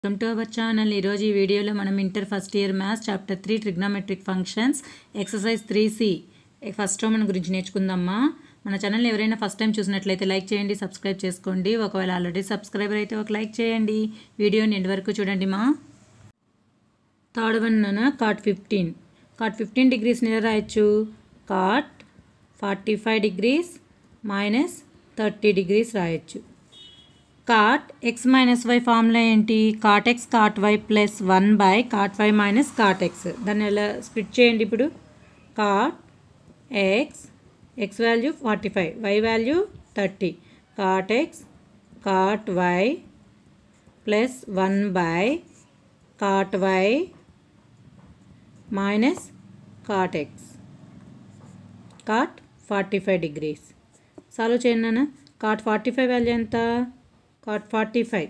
welcome to our channel ఈరోజు ఈ వీడియోలో మనం inter first year maths chapter three trigonometric functions exercise three C first roman గురించి నేర్చుకుందామా మన ఛానల్ ఎవరైనా ఫస్ట్ టైం చూసినట్లయితే లైక్ చేయండి సబ్స్క్రైబ్ చేసుకోండి ఒకవేళ ఆల్రెడీ సబ్స్క్రైబర్ అయితే ఒక లైక్ చేయండి వీడియోని ఎండ్ వరకు చూడండి మా థర్డ్ వన్ అన్న కాట్ ఫిఫ్టీన్ కాట్ ఫిఫ్టీన్ డిగ్రీస్ని ఎలా రాయొచ్చు cot forty five degrees minus thirty degrees రాయొచ్చు cot X minus why formula ఏంటి cot X cot Y plus one by cot Y minus cot X దాన్ని ఎలా స్ప్లిట్ చేయండి ఇప్పుడు cot X X value forty five Y value thirty cot X cot Y plus one by cot Y minus cot X cot forty five degrees solve చేయండి నాన్న cot forty five value ఎంత cot forty five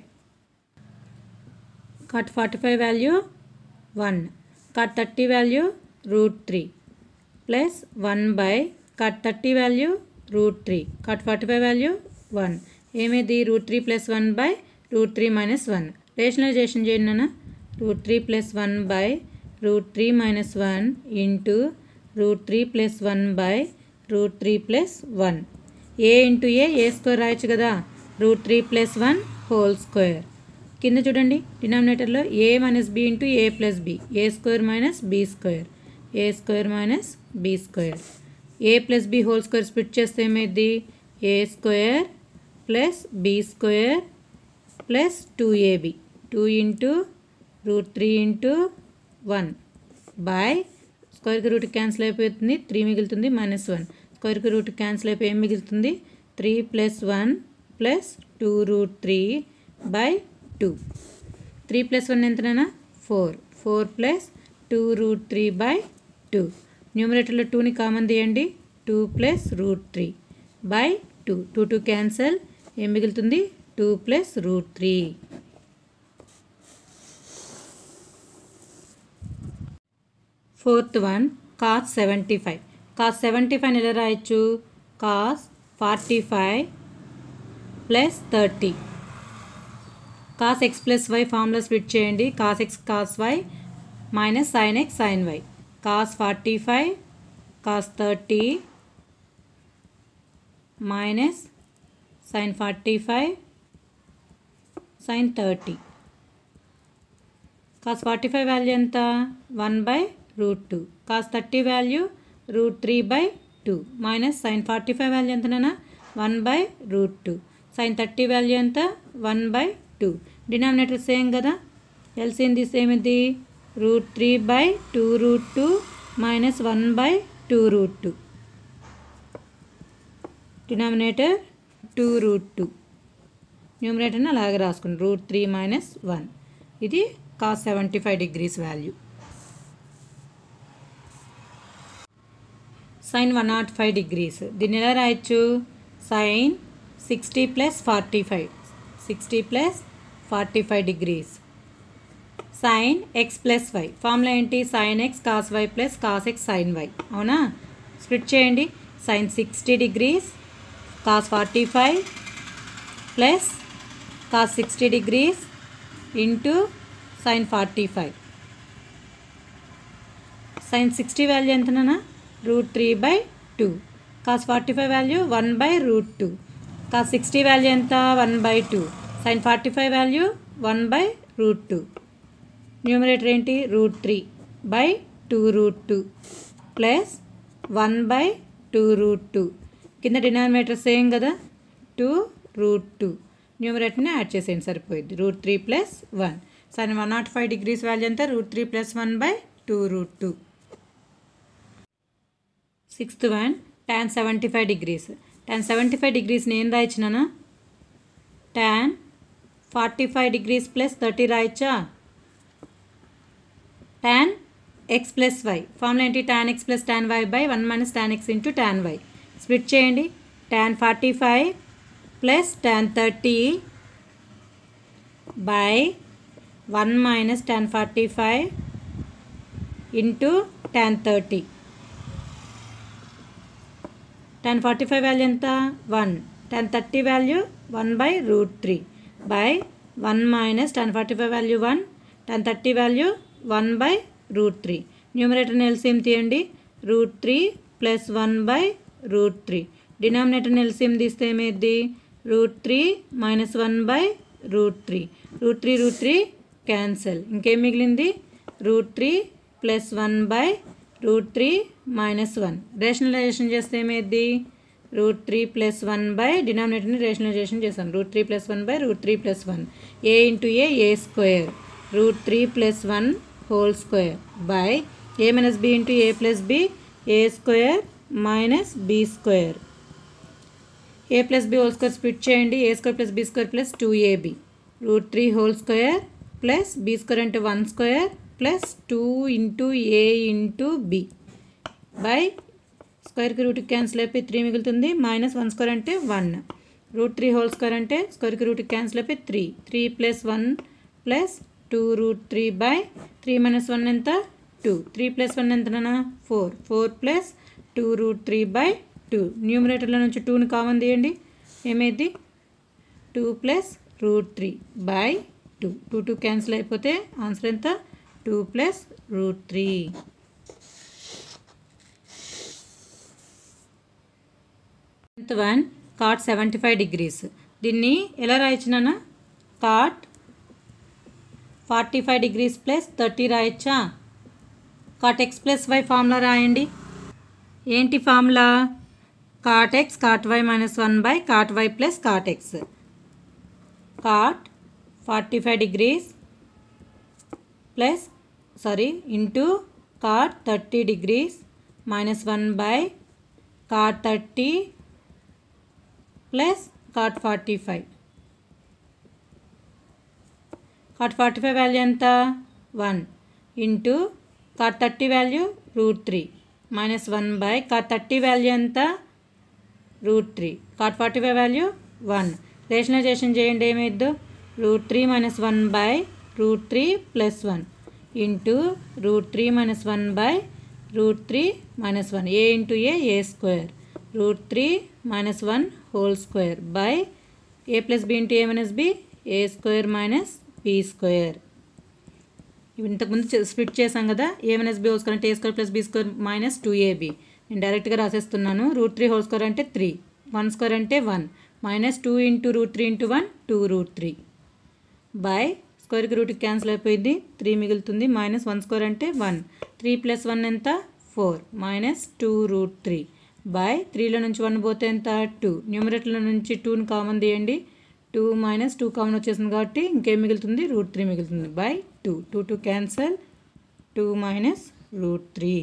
cot forty five value one cot thirty value root three plus one by cot thirty value root three cot forty five value one ఏమేది root three plus one by root three minus one rationalization చేయండి నాన్న root three plus one by root three minus one into root three plus one by root three plus one A into A A square రాయొచ్చు కదా root three plus one whole square కింద చూడండి డినామినేటర్లో A minus B into A plus B A square minus B square A square minus B square A plus B whole square split చేస్తే ఏమైంది A square plus B square plus two AB two into root three into one by స్క్వేర్కి root cancel అయిపోతుంది three మిగులుతుంది minus one స్క్వేర్కి root cancel అయిపోయి ఏం మిగులుతుంది three plus one plus two root three by two three plus one ఎంతనైనా four four plus two root three by two న్యూమరేటర్లో టూని కామన్ తీయండి two plus root three by two two two cancel ఏం మిగులుతుంది two plus root three fourth one cos seventy five cos seventy five ఎలా రాయొచ్చు cos forty five plus thirty cos X plus Y formula split చేయండి cos X cos why minus sine X sine why cos forty five cos thirty minus sine forty five sine thirty cos forty five value ఎంత one by root two cos thirty value root three by two minus sine forty five value ఎంతనైనా one by root two sine thirty value ఎంత one by two denominator same కదా ఎల్సీఎంది same ఇది root three by two root two minus one by two root two denominator two root two న్యూమినేటర్ని అలాగే రాసుకోండి root three minus one ఇది cos seventy five degrees value sine one nought five degrees దీన్ని ఎలా రాయొచ్చు sine sixty plus forty five sixty plus forty five degrees sine X plus Y formula ఏంటి sine X cos why plus cos X sine Y అవునా split చేయండి sine sixty degrees cos forty five plus cos sixty degrees into sine forty five sine sixty value ఎంతనా root three by two cos forty five value one by root two cos sixty value ఎంత one by two sine forty five value one by root two numerator ఏంటి root three by two root two plus one by two root two కింద denominator same కదా two root two న్యూమరేటర్ని add చేసేయండి సరిపోయింది root three plus one సరే one nought five degrees value ఎంత root three plus one by two root two sixth one tan seventy five degrees tan seventy five degrees నేను రాయించినానా tan forty five degrees plus thirty రాయచ్చా tan X plus Y formula ఏంటి tan X plus tan Y by one minus tan X into tan Y split చేయండి tan forty five plus tan thirty by one minus tan forty five into tan thirty tan forty five value ఎంత one tan thirty value one by root three by one minus tan forty five value one tan thirty value one by root three న్యూమరేటర్ని LCM తీయండి root three plus one by root three డినామినేటర్ని LCM తీస్తే ఏమైంది root three minus one by root three root three root three cancel ఇంకేం మిగిలింది root three plus one by root three minus one rationalisation చేస్తే ఏమైంది root three plus one by డినామినేటర్ని rationalisation చేసాం root three plus one by root three plus one A into A A square root three plus one whole square by A minus B into A plus B A square minus B square A plus B whole square split చేయండి ఏ square plus B square plus two A B root three whole square plus B square అంటే one square plus two into A into B by స్క్వేర్కి రూట్కి cancel అయిపోయి three మిగులుతుంది minus one square అంటే one root three whole square అంటే స్క్వేర్కి రూట్కి cancel అయిపోయి three three plus one plus two root three by three minus one ఎంత టూ త్రీ ప్లస్ వన్ ఎంతనా four four plus two root three by two న్యూమరేటర్లో నుంచి టూని కామన్ తీయండి ఏమైంది two plus root three by two two two cancel అయిపోతే answer ఎంత two plus root three tenth one cot seventy five degrees దీన్ని ఎలా రాయొచ్చునా cot forty five degrees plus thirty రాయొచ్చా cot X plus Y formula రాయండి ఏంటి formula cot X cot Y minus one by cot Y plus cot X cot forty five degrees plus sorry into cot thirty degrees minus one by cot thirty plus cot forty five cot forty five value ఎంత one into cot thirty value root three minus one by cot thirty value ఎంత root three cot forty five value one rationalization చేయండి ఏమైద్దు root three minus one by root three plus one into root three minus one by root three minus one A into A A square root three minus one whole square by A plus B into A minus B A square minus B square ఇవి ఇంతకుముందు చే- split చేసాం కదా A minus B whole square అంటే A square plus B square minus two A B నేను డైరెక్ట్గా రాసేస్తున్నాను root three whole square అంటే త్రీ వన్ స్క్వేర్ అంటే one minus two into root three into one two root three by స్క్వేర్కి రూట్కి cancel అయిపోయింది three మిగులుతుంది మైనస్ వన్ స్క్వేర్ అంటే వన్ త్రీ ప్లస్ వన్ ఎంత four minus two root three by త్రీలో నుంచి వన్ పోతే ఎంత టూ న్యూమరేటర్ల నుంచి టూని కామన్ తీయండి టూ మైనస్ టూ కామన్ వచ్చేసింది కాబట్టి ఇంకేం మిగులుతుంది రూట్ త్రీ మిగులుతుంది by two two two cancel two minus root three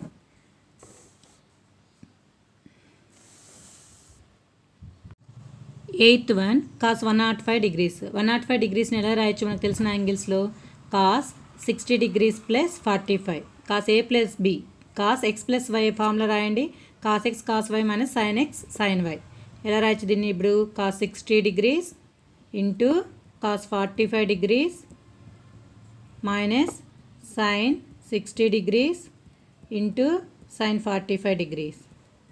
eighth one cos one nought five degrees one nought five డిగ్రీస్ని ఎలా రాయొచ్చు మనకు తెలిసిన యాంగిల్స్లో cos sixty degrees plus forty five cos A plus B cos X plus Y formula రాయండి cos X cos why minus sine X sine Y ఎలా రాయొచ్చు దీన్ని ఇప్పుడు cos sixty degrees into cos forty five degrees minus sine sixty degrees into sine forty five degrees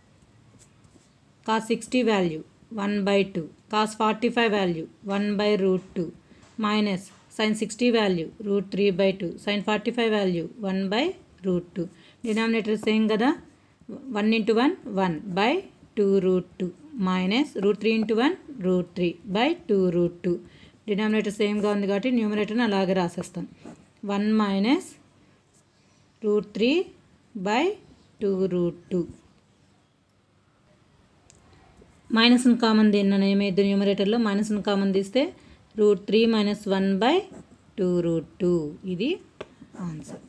cos sixty value one by two cos forty five value one by root two minus sine sixty value root three by two sine forty five value one by root two denominator same కదా one into one one by two root two minus root three into one root three by two root two denominator సేమ్గా ఉంది కాబట్టి న్యూమరేటర్ని అలాగే రాసేస్తాం one minus root three by two root two మైనస్ని common దీన్ని ఏమైంది న్యూమరేటర్లో మైనస్ని కామన్ తీస్తే root three minus one by two root two ఇది answer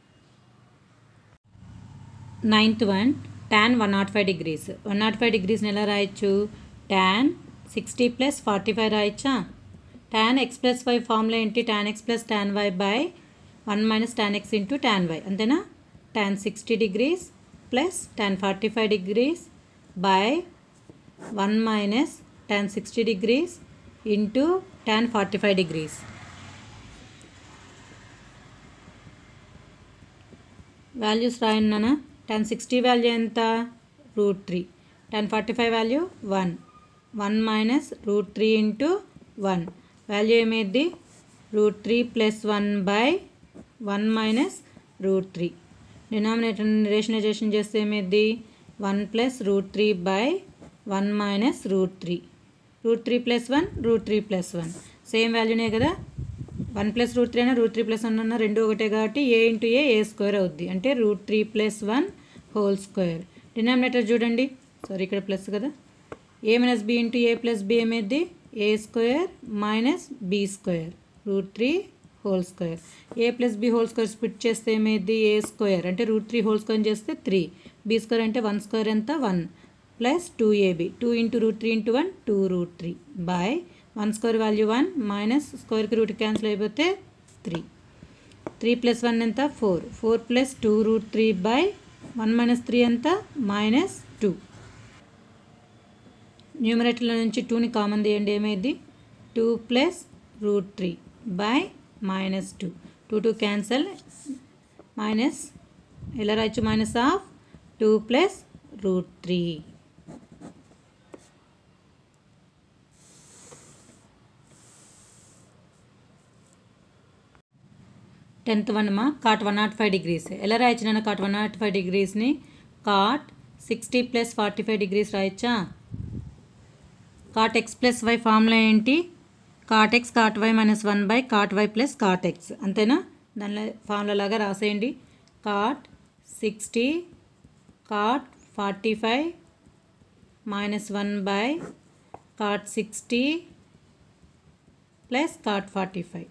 ninth one tan one nought five degrees one nought five డిగ్రీస్ని ఎలా రాయొచ్చు tan sixty plus forty five రాయొచ్చా tan X plus Y formula ఏంటి tan X plus tan Y by one minus tan X into tan Y అంతేనా tan sixty degrees plus tan forty five degrees by one minus tan sixty degrees into tan forty five degrees values రాయన్నానా tan sixty value ఎంత root three tan forty five value one one minus root three into one value ఏమైద్ది root three plus one by one minus root three denominator rationalisation చేస్తే ఏమైద్ది one plus root three by one minus root three root three plus one root three plus one same వాల్యూనే కదా one plus root three అయినా route three plus one అన్న రెండు ఒకటే కాబట్టి ఏ into A A square అవుద్ది అంటే root three plus one whole square denominator చూడండి సారీ ఇక్కడ ప్లస్ కదా A minus B into A plus B ఏమైద్ది A square minus B square root three whole square A plus B whole square split చేస్తే ఏమైద్ది A square అంటే root three whole square చేస్తే three B square అంటే one square ఎంత one plus two AB two into root three into one two root three by one square value one minus స్క్వేర్కి root cancel అయిపోతే three three plus one ఎంత four four plus two root three by one minus three ఎంత minus two న్యూమరేటర్ల నుంచి టూని common తీయండి ఏమైంది two plus root three by minus two two two cancel minus ఎలా రాయొచ్చు minus of two plus root three tenth one మా cot one nought five degrees ఎలా రాయొచ్చు నాన్న కాట్ వన్ నాట్ ఫైవ్ డిగ్రీస్ని cot sixty plus forty five degrees రాయొచ్చా cot X plus Y formula ఏంటి cot X cot Y minus one by cot Y plus cot X అంతేనా దానిలో formula లాగా రాసేయండి cot sixty cot forty five minus one by cot sixty plus cot forty five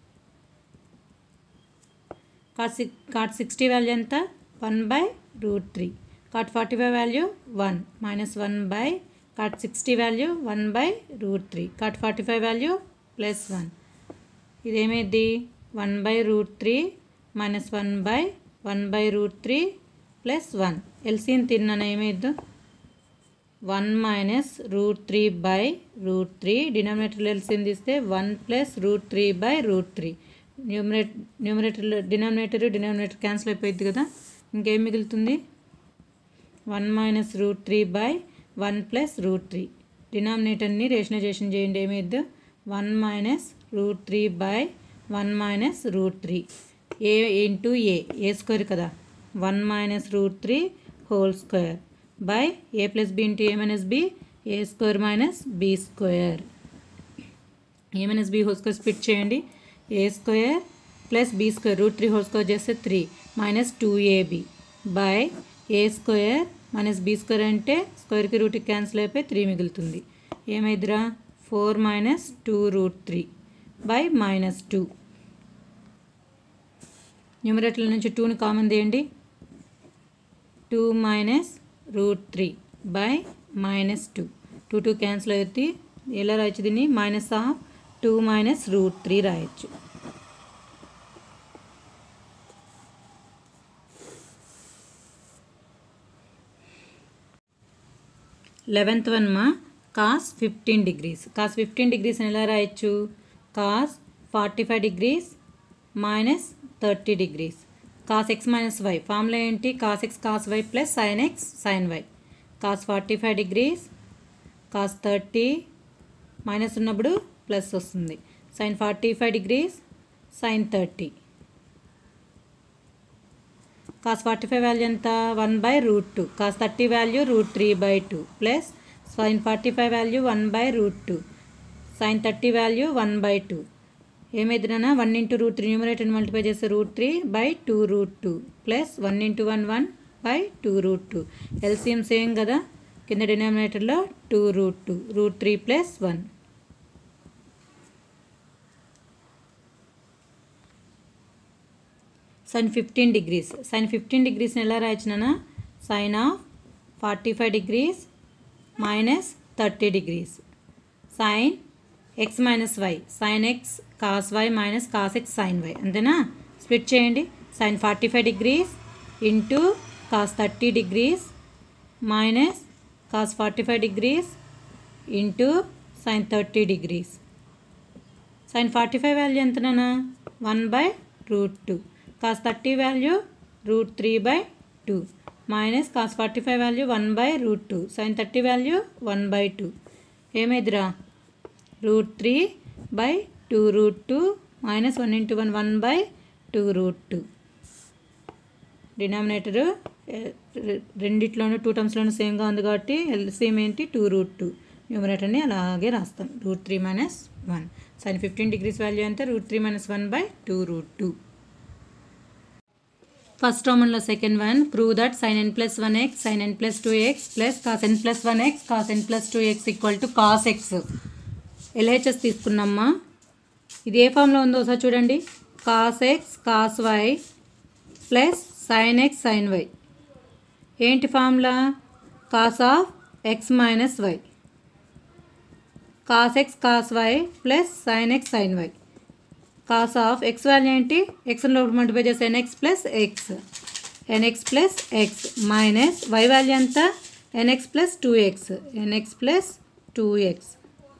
cot sick cot sixty value ఎంత one by root three cot forty five value one minus one by cot sixty value one by root three cot forty five value plus one ఇదేమైంది one by root three minus one by one by root three plus one ఎల్సీని తిన్నాను ఏమైద్దు one minus root three by root three డినామినేటర్లో ఎల్సీని తీస్తే one plus root three by root three numerate న్యూమరేటర్లో denominator denominator cancel అయిపోయింది కదా ఇంకేం మిగులుతుంది one minus root three by one plus root three డినామినేటర్ని రేషనైజేషన్ చేయండి ఏమైద్దు one minus root three by one minus root three A into A A square కదా one minus root three whole square by A plus B into A minus B A square minus B square a minus B whole square split చేయండి ఏ square plus B square root three whole square చేస్తే three minus two a b by a square minus B square అంటే స్క్వేర్కి రూట్కి cancel అయిపోయి three మిగులుతుంది ఏమైద్దిరా four minus two root three by minus two న్యూమరేటర్ల నుంచి టూని కామన్ తీయండి two minus root three by minus two two two cancel అవుతుంది ఎలా రాయొచ్చు దీన్ని minus of two minus root three రాయొచ్చు లెవెంత్ వన్ మా cos fifteen degrees cos fifteen degrees అని ఎలా రాయొచ్చు cos forty five degrees minus thirty degrees cos x minus why formula ఏంటి cos X cos why plus sine X sine why cos forty five degrees cos thirty minus ఉన్నప్పుడు plus వస్తుంది sine forty five degrees sign thirty cos forty five value ఎంత one by root two cos thirty value root three by two plus sine forty five value one by root two sine thirty value one by two ఏమైందినా one into root three numerator multiply చేస్తే root three by two root two plus one into one one by two root two LCM same కదా కింద డినామినేటర్లో two root two root three plus one sine fifteen degrees sine fifteen డిగ్రీస్ని ఎలా రాయొచ్చునా sine of forty five degrees minus thirty degrees sine x minus y sine X cos why minus cos X sine y అంతేనా split చేయండి sine forty five degrees into cos thirty degrees minus cos forty five degrees into sine thirty degrees sine forty five value ఎంతనా one by root two cos thirty value root three by two minus cos forty five value one by root two sine thirty value one by two ఏమైందిరా root three by two root two minus one into one one by two root two denominator రెండిట్లోనూ two టర్మ్స్లోనూ సేమ్గా ఉంది కాబట్టి LCM ఏంటి two root two న్యూమరేటర్ని అలాగే రాస్తాం root three minus one sine fifteen degrees value అంటే root three minus one by two root two first రోమన్లో second one prove that sine n plus one x sine n plus two x plus cos n plus one x cos n plus two x equal to cos x LHS తీసుకున్నామ్మా ఇది ఏ ఫామ్లో ఉందో ఒకసారి చూడండి cos X cos why plus sine X sine y ఏంటి formula cos of x minus y cos X cos why plus sine X sine why cos of x value ఏంటి x లోపల మల్టిప్లై చేస్తే n x plus x n x plus x minus y value ఎంత n x plus two x n x plus two x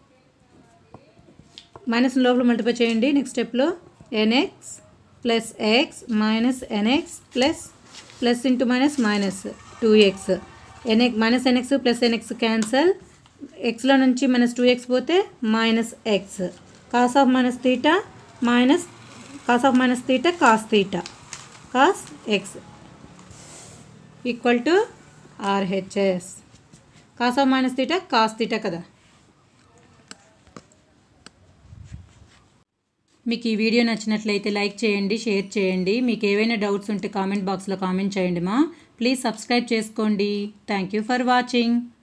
minus లోపల multiply చేయండి next స్టెప్లో n x plus x minus n x plus plus into minus minus two x n x minus n x plus n x cancel ఎక్స్లో నుంచి minus two X పోతే minus x cos of minus theta minus cos of minus theta cos theta cos x equal to RHS cos of minus theta cos theta కదా మీకు ఈ video నచ్చినట్లయితే like చేయండి share చేయండి మీకు ఏవైనా డౌట్స్ ఉంటే కామెంట్ బాక్స్లో కామెంట్ చేయండి మా ప్లీజ్ సబ్స్క్రైబ్ చేసుకోండి థ్యాంక్ యూ ఫర్ వాచింగ్